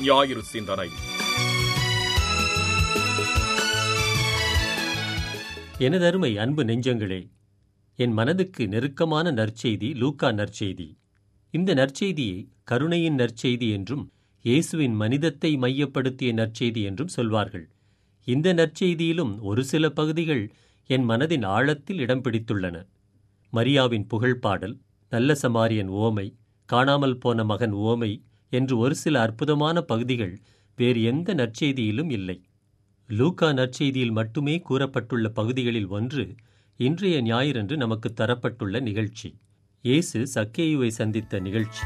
ஞாயிறு சிந்தனை எனதருமை அன்பு நெஞ்சங்களே என் மனதுக்கு நெருக்கமான நற்செய்தி லூக்கா நற்செய்தி இந்த நற்செய்தியை கருணையின் நற்செய்தி என்றும் இயேசுவின் மனிதத்தை மையப்படுத்திய நற்செய்தி என்றும் சொல்வார்கள் இந்த நற்செய்தியிலும் ஒரு சில பகுதிகள் என் மனதின் ஆழத்தில் இடம் பிடித்துள்ளன மரியாவின் புகழ்பாடல் நல்ல சமாரியன் ஓமை காணாமல் போன மகன் ஓமை என்று ஒரு சில அற்புதமான பகுதிகள் வேறு எந்த நற்செய்தியிலும் இல்லை லூக்கா நற்செய்தியில் மட்டுமே கூறப்பட்டுள்ள பகுதிகளில் ஒன்று இன்றைய ஞாயிறன்று நமக்கு தரப்பட்டுள்ள நிகழ்ச்சி இயேசு சக்கேயுவை சந்தித்த நிகழ்ச்சி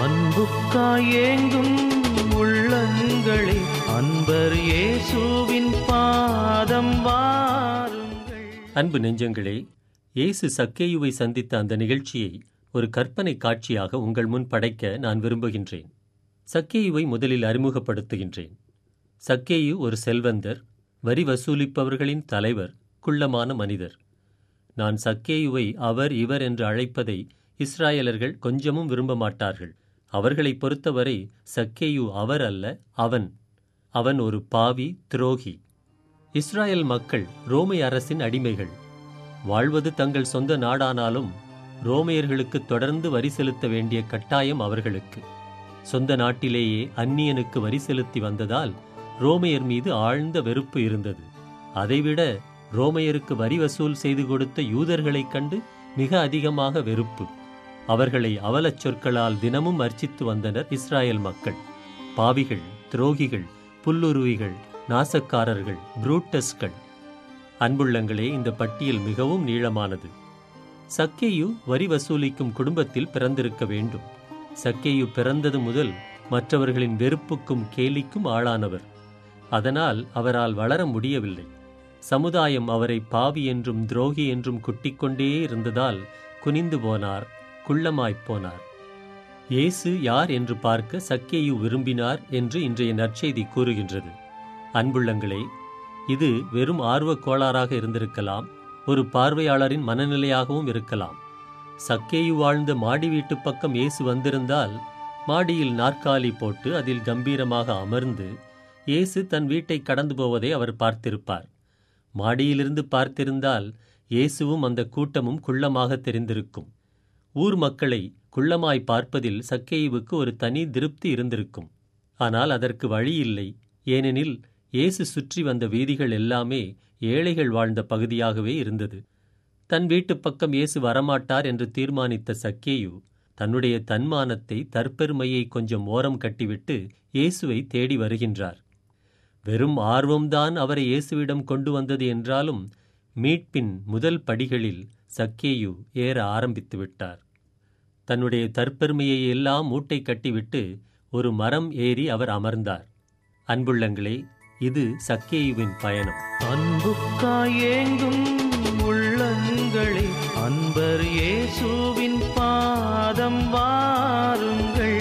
அன்புக்காயேங்கும் உள்ளங்களே அன்பர் இயேசுவின் பாதம் வாருங்கள் அன்பு நெஞ்சங்களே இயேசு சக்கேயுவை சந்தித்த அந்த நிகழ்ச்சியை ஒரு கற்பனை காட்சியாக உங்கள் முன் படைக்க நான் விரும்புகின்றேன் சக்கேயுவை முதலில் அறிமுகப்படுத்துகின்றேன் சக்கேயு ஒரு செல்வந்தர் வரி வசூலிப்பவர்களின் தலைவர் குள்ளமான மனிதர் நான் சக்கேயுவை அவர் இவர் என்று அழைப்பதை இஸ்ராயலர்கள் கொஞ்சமும் விரும்ப மாட்டார்கள் அவர்களைப் பொறுத்தவரை சக்கேயு அவர் அல்ல அவன் அவன் ஒரு பாவி துரோகி இஸ்ராயல் மக்கள் ரோமை அரசின் அடிமைகள் வாழ்வது தங்கள் சொந்த நாடானாலும் ரோமையர்களுக்கு தொடர்ந்து வரி செலுத்த வேண்டிய கட்டாயம் அவர்களுக்கு சொந்த நாட்டிலேயே அந்நியனுக்கு வரி செலுத்தி வந்ததால் ரோமையர் மீது ஆழ்ந்த வெறுப்பு இருந்தது அதைவிட ரோமையருக்கு வரி வசூல் செய்து கொடுத்த யூதர்களைக் கண்டு மிக அதிகமாக வெறுப்பு அவர்களை அவலச் சொற்களால் தினமும் அர்ச்சித்து வந்தனர் இஸ்ராயல் மக்கள் பாவிகள் துரோகிகள் புல்லுருவிகள் நாசக்காரர்கள் புரூட்டஸ்கள் அன்புள்ளங்களே இந்த பட்டியல் மிகவும் நீளமானது சக்கேயு வரி வசூலிக்கும் குடும்பத்தில் பிறந்திருக்க வேண்டும் சக்கேயு பிறந்தது முதல் மற்றவர்களின் வெறுப்புக்கும் கேலிக்கும் ஆளானவர் அதனால் அவரால் வளர முடியவில்லை சமுதாயம் அவரை பாவி என்றும் துரோகி என்றும் குட்டிக்கொண்டே இருந்ததால் குனிந்து போனார் குள்ளமாய்ப் போனார் இயேசு யார் என்று பார்க்க சக்கேயு விரும்பினார் என்று இன்றைய நற்செய்தி கூறுகின்றது அன்புள்ளங்களே இது வெறும் ஆர்வக் கோளாறாக இருந்திருக்கலாம் ஒரு பார்வையாளரின் மனநிலையாகவும் இருக்கலாம் சக்கேயு வாழ்ந்த மாடி வீட்டு பக்கம் இயேசு வந்திருந்தால் மாடியில் நாற்காலி போட்டு அதில் கம்பீரமாக அமர்ந்து இயேசு தன் வீட்டை கடந்து போவதை அவர் பார்த்திருப்பார் மாடியிலிருந்து பார்த்திருந்தால் இயேசுவும் அந்த கூட்டமும் குள்ளமாக தெரிந்திருக்கும் ஊர் மக்களை குள்ளமாய் பார்ப்பதில் சக்கேயுவுக்கு ஒரு தனி திருப்தி இருந்திருக்கும் ஆனால் அதற்கு வழி இல்லை ஏனெனில் இயேசு சுற்றி வந்த வீதிகள் எல்லாமே ஏழைகள் வாழ்ந்த பகுதியாகவே இருந்தது தன் வீட்டுப் பக்கம் இயேசு வரமாட்டார் என்று தீர்மானித்த சக்கேயு தன்னுடைய தன்மானத்தை தற்பெருமையை கொஞ்சம் ஓரம் கட்டிவிட்டு இயேசுவை தேடி வருகின்றார் வெறும் ஆர்வம்தான் அவரை இயேசுவிடம் கொண்டு வந்தது என்றாலும் மீட்பின் முதல் படிகளில் சக்கேயு ஏற ஆரம்பித்து விட்டார் தன்னுடைய தற்பெருமையை எல்லாம் மூட்டை கட்டிவிட்டு ஒரு மரம் ஏறி அவர் அமர்ந்தார் அன்புள்ளங்களே இது சக்கேயுவின் பயணம் அன்புக்காயேங்கும் உள்ளங்களே அன்பர் இயேசுவின் பாதம் வாருங்கள்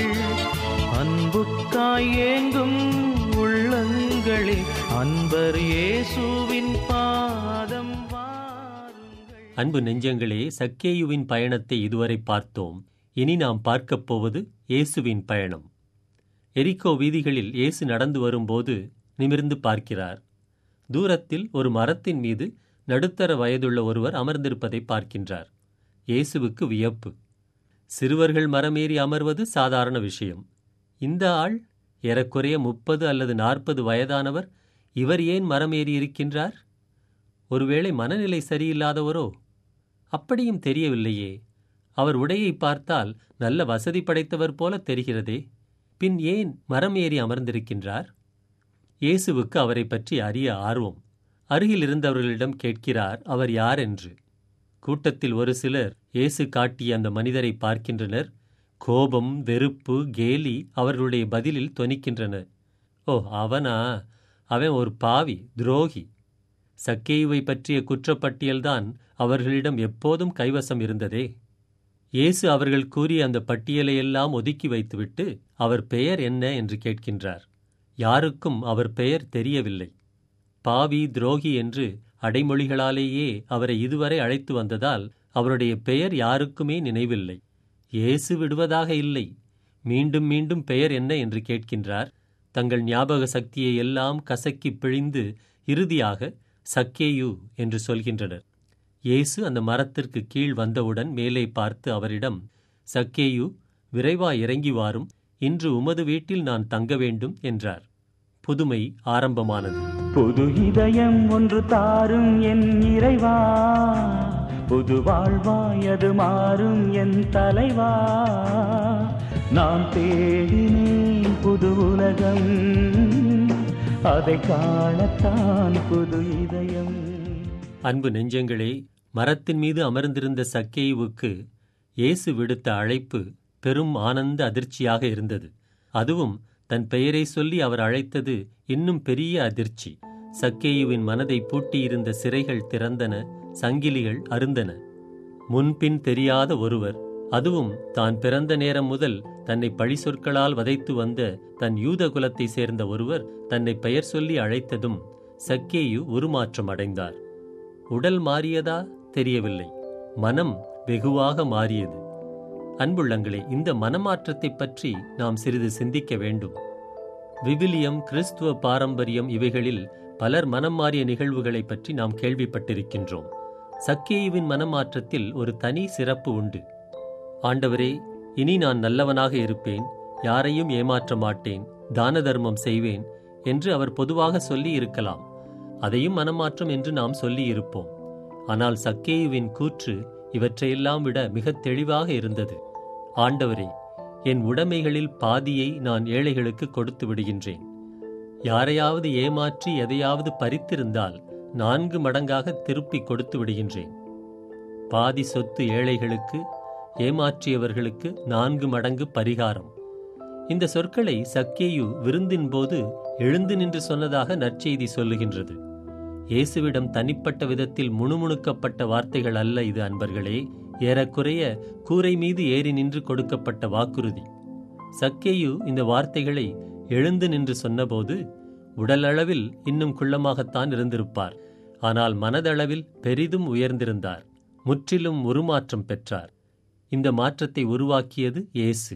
அன்புக்காயேங்கும் உள்ளங்களே அன்பர் இயேசுவின் பாதம் வாருங்கள் அன்பு நெஞ்சங்களே சக்கேயுவின் பயணத்தை இதுவரை பார்த்தோம் இனி நாம் பார்க்கப் போவது இயேசுவின் பயணம் எரிக்கோ வீதிகளில் இயேசு நடந்து வரும்போது நிமிர்ந்து பார்க்கிறார் தூரத்தில் ஒரு மரத்தின் மீது நடுத்தர வயதுள்ள ஒருவர் அமர்ந்திருப்பதை பார்க்கின்றார் இயேசுவுக்கு வியப்பு சிறுவர்கள் மரமேறி அமர்வது சாதாரண விஷயம் இந்த ஆள் ஏறக்குறைய முப்பது அல்லது நாற்பது வயதானவர் இவர் ஏன் மரமேறி இருக்கின்றார் ஒருவேளை மனநிலை சரியில்லாதவரோ அப்படியும் தெரியவில்லையே அவர் உடையை பார்த்தால் நல்ல வசதி படைத்தவர் போல தெரிகிறதே பின் ஏன் மரம் ஏறி அமர்ந்திருக்கின்றார் இயேசுவுக்கு அவரை பற்றி அறிய ஆர்வம் அருகில் இருந்தவர்களிடம் கேட்கிறார் அவர் யார் என்று கூட்டத்தில் ஒரு சிலர் இயேசு காட்டிய அந்த மனிதரை பார்க்கின்றனர் கோபம் வெறுப்பு கேலி அவர்களுடைய பதிலில் தொனிக்கின்றன ஓ அவனா அவன் ஒரு பாவி துரோகி சக்கேயுவை பற்றிய குற்றப்பட்டியல்தான் அவர்களிடம் எப்போதும் கைவசம் இருந்ததே இயேசு அவர்கள் கூறிய அந்த பட்டியலையெல்லாம் ஒதுக்கி வைத்துவிட்டு அவர் பெயர் என்ன என்று கேட்கின்றார் யாருக்கும் அவர் பெயர் தெரியவில்லை பாவி துரோகி என்று அடைமொழிகளாலேயே அவரை இதுவரை அழைத்து வந்ததால் அவருடைய பெயர் யாருக்குமே நினைவில்லை இயேசு விடுவதாக இல்லை மீண்டும் மீண்டும் பெயர் என்ன என்று கேட்கின்றார் தங்கள் ஞாபக சக்தியை எல்லாம் கசக்கி பிழிந்து இறுதியாக சக்கேயு என்று சொல்கின்றனர் இயேசு அந்த மரத்திற்கு கீழ் வந்தவுடன் மேலே பார்த்து அவரிடம் சக்கேயு விரைவாய் இறங்கி வாரும் இன்று உமது வீட்டில் நான் தங்க வேண்டும் என்றார் புதுமை ஆரம்பமானது புது இதயம் ஒன்று தாரும் என் இறைவா புது வாழ்வாய் அது மாறும் என் தலைவா நான் தேடினேன் புது உலகம் அதை காணத்தான் புது இதயம் அன்பு நெஞ்சங்களே மரத்தின் மீது அமர்ந்திருந்த சக்கேயுவுக்கு இயேசு விடுத்த அழைப்பு பெரும் ஆனந்த அதிர்ச்சியாக இருந்தது அதுவும் தன் பெயரை சொல்லி அவர் அழைத்தது இன்னும் பெரிய அதிர்ச்சி சக்கேயுவின் மனதை பூட்டியிருந்த சிறைகள் திறந்தன சங்கிலிகள் அருந்தன முன்பின் தெரியாத ஒருவர் அதுவும் தான் பிறந்த நேரம் முதல் தன்னை பழி சொற்களால் வதைத்து வந்த தன் யூத குலத்தை சேர்ந்த ஒருவர் தன்னை பெயர் சொல்லி அழைத்ததும் சக்கேயு உருமாற்றம் அடைந்தார் உடல் மாறியதா தெரியவில்லை மனம் வெகுவாக மாறியது அன்புள்ளங்களே இந்த மனமாற்றத்தைப் பற்றி நாம் சிறிது சிந்திக்க வேண்டும் விவிலியம் கிறிஸ்துவ பாரம்பரியம் இவைகளில் பலர் மனம் மாறிய நிகழ்வுகளை பற்றி நாம் கேள்விப்பட்டிருக்கின்றோம் சக்கேயுவின் மனமாற்றத்தில் ஒரு தனி சிறப்பு உண்டு ஆண்டவரே இனி நான் நல்லவனாக இருப்பேன் யாரையும் ஏமாற்ற மாட்டேன் தான தர்மம் செய்வேன் என்று அவர் பொதுவாக சொல்லி இருக்கலாம் அதையும் மனமாற்றம் என்று நாம் சொல்லி இருப்போம் ஆனால் சக்கேயுவின் கூற்று இவற்றையெல்லாம் விட மிகத் தெளிவாக இருந்தது ஆண்டவரே என் உடைமைகளில் பாதியை நான் ஏழைகளுக்கு கொடுத்து விடுகின்றேன் யாரையாவது ஏமாற்றி எதையாவது பறித்திருந்தால் நான்கு மடங்காக திருப்பி கொடுத்து விடுகின்றேன் பாதி சொத்து ஏழைகளுக்கு ஏமாற்றியவர்களுக்கு நான்கு மடங்கு பரிகாரம் இந்த சொற்களை சக்கேயு விருந்தின் போது எழுந்து நின்று சொன்னதாக நற்செய்தி சொல்லுகின்றது இயேசுவிடம் தனிப்பட்ட விதத்தில் முணுமுணுக்கப்பட்ட வார்த்தைகள் அல்ல இது அன்பர்களே ஏறக்குறைய கூரை மீது ஏறி நின்று கொடுக்கப்பட்ட வாக்குறுதி சக்கேயு இந்த வார்த்தைகளை எழுந்து நின்று சொன்னபோது உடலளவில் இன்னும் குள்ளமாகத்தான் இருந்திருப்பார் ஆனால் மனதளவில் பெரிதும் உயர்ந்திருந்தார் முற்றிலும் உருமாற்றம் பெற்றார் இந்த மாற்றத்தை உருவாக்கியது இயேசு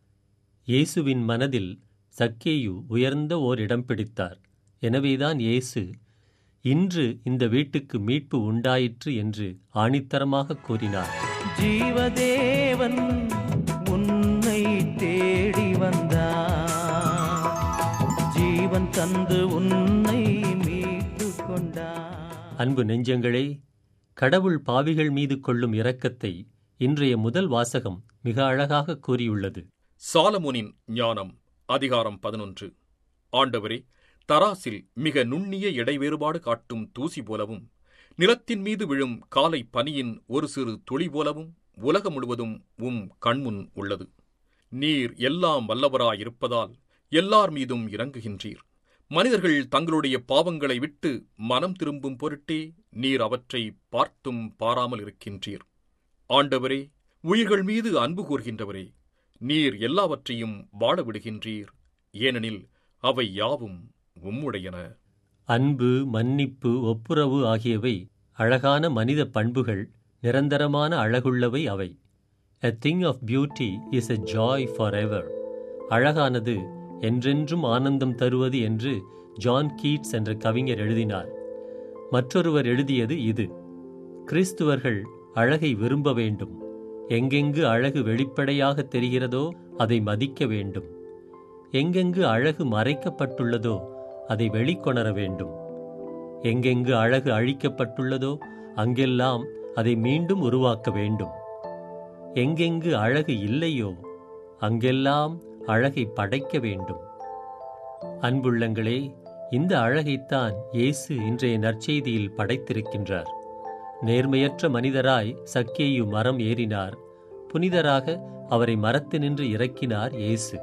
இயேசுவின் மனதில் சக்கேயு உயர்ந்த ஓர் இடம் பிடித்தார் எனவேதான் இயேசு இன்று இந்த வீட்டுக்கு மீட்பு உண்டாயிற்று என்று ஆணித்தரமாக கூறினார் ஜீவதேவன் உன்னை தேடி வந்தார் ஜீவன் தந்து உன்னை மீட்டு கொண்டார் அன்பு நெஞ்சங்களே கடவுள் பாவிகள் மீது கொள்ளும் இரக்கத்தை இன்றைய முதல் வாசகம் மிக அழகாக கூறியுள்ளது சாலமோனின் ஞானம் அதிகாரம் பதினொன்று ஆண்டவரே தராசில் மிக நுண்ணிய இடைவேறுபாடு காட்டும் தூசி போலவும் நிலத்தின் மீது விழும் காலை பனியின் ஒரு சிறு துளி போலவும் உலகம் முழுவதும் உம் கண்முன் உள்ளது நீர் எல்லாம் வல்லவராயிருப்பதால் எல்லார் மீதும் இறங்குகின்றீர் மனிதர்கள் தங்களுடைய பாவங்களை விட்டு மனம் திரும்பும் பொருட்டே நீர் அவற்றை பார்த்தும் பாராமல் இருக்கின்றீர் ஆண்டவரே உயிர்கள் மீது அன்பு கூர்கின்றவரே நீர் எல்லாவற்றையும் வாழ விடுகின்றீர் ஏனெனில் அவை யாவும் உம்முடையன அன்பு மன்னிப்பு ஒப்புரவு ஆகியவை அழகான மனித பண்புகள் நிரந்தரமான அழகுள்ளவை அவை a thing of beauty is a joy forever அழகானது என்றென்றும் ஆனந்தம் தருவது என்று ஜான் கீட்ஸ் என்ற கவிஞர் எழுதினார் மற்றொருவர் எழுதியது இது கிறிஸ்துவர்கள் அழகை விரும்ப வேண்டும் எங்கெங்கு அழகு வெளிப்படையாக தெரிகிறதோ அதை மதிக்க வேண்டும் எங்கெங்கு அழகு மறைக்கப்பட்டுள்ளதோ அதை வெளிக்கொணர வேண்டும் எங்கெங்கு அழகு அழிக்கப்பட்டுள்ளதோ அங்கெல்லாம் அதை மீண்டும் உருவாக்க வேண்டும் எங்கெங்கு அழகு இல்லையோ அங்கெல்லாம் அழகை படைக்க வேண்டும் அன்புள்ளங்களே இந்த அழகைத்தான் இயேசு இன்றைய நற்செய்தியில் படைத்திருக்கின்றார் நேர்மையற்ற மனிதராய் சக்கேயு மரம் ஏறினார் புனிதராக அவரை மரத்தினின்று இறக்கினார் இயேசு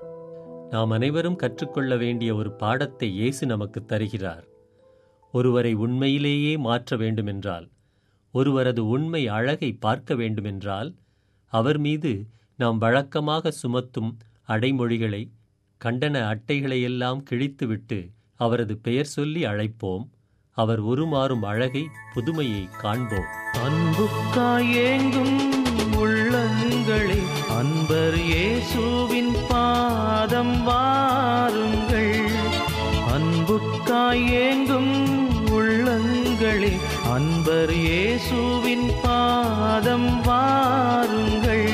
நாம் அனைவரும் கற்றுக்கொள்ள வேண்டிய ஒரு பாடத்தை இயேசு நமக்கு தருகிறார் ஒருவரை உண்மையிலேயே மாற்ற வேண்டுமென்றால் ஒருவரது உண்மை அழகை பார்க்க வேண்டுமென்றால் அவர் மீது நாம் வழக்கமாக சுமத்தும் அடைமொழிகளை கண்டன அட்டைகளையெல்லாம் கிழித்துவிட்டு அவரது பெயர் சொல்லி அழைப்போம் அவர் உருமாறும் அழகை புதுமையை காண்போம் அன்புக்காய் ஏங்கும் உள்ளங்களே அன்பர் இயேசுவின் பாதம் வாருங்கள் அன்புக்காய் ஏங்கும் உள்ளங்களில் அன்பர் இயேசுவின் பாதம் வாருங்கள்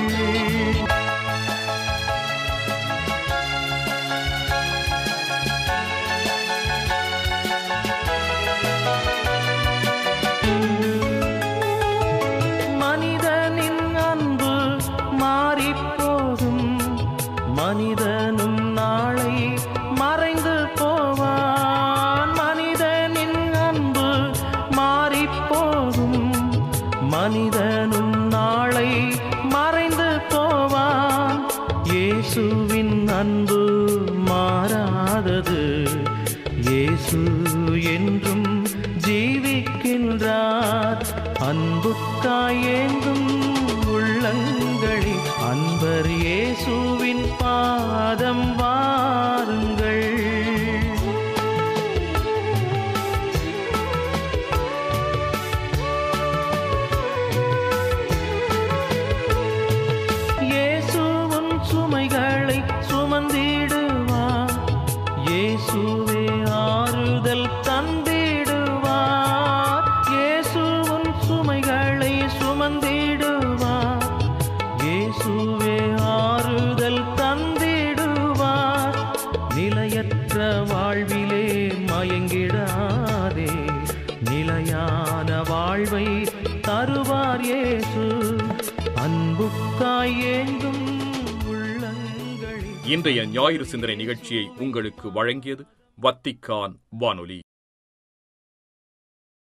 மனிதனின் அன்பு மாறிப்போகும் மனிதனும் நாளை மறைந்து போவான் மனிதனின் அன்பு மாறிப்போகும் மனிதனும் நாளை மறைந்து போவான் இயேசுவின் அன்பு மாறாதது இயேசு என்றும் ஜீவிக்கின்றார் அன்புக்காய் ஏங்கும் உள்ளங்களில் அன்பர் இயேசுவின் பாதம் வாருங்கள் இயேசுவின் சுமைகளை சுமந்திடுவார் இயேசுவே ஆறுதல் தந்திடுவார் இயேசுவின் சுமைகளை சுமந்திடுவார் இயேசுவே ஆறுதல் தந்திடுவார் நிலையற்ற வாழ்விலே மயங்கிடாதே நிலையான வாழ்வை தருவார் இயேசு அன்புக்காய் ஏங்கும் உள்ளங்களில் இன்றைய ஞாயிறு சிந்தனை நிகழ்ச்சியை உங்களுக்கு வழங்கியது வத்திக்கான் வானொலி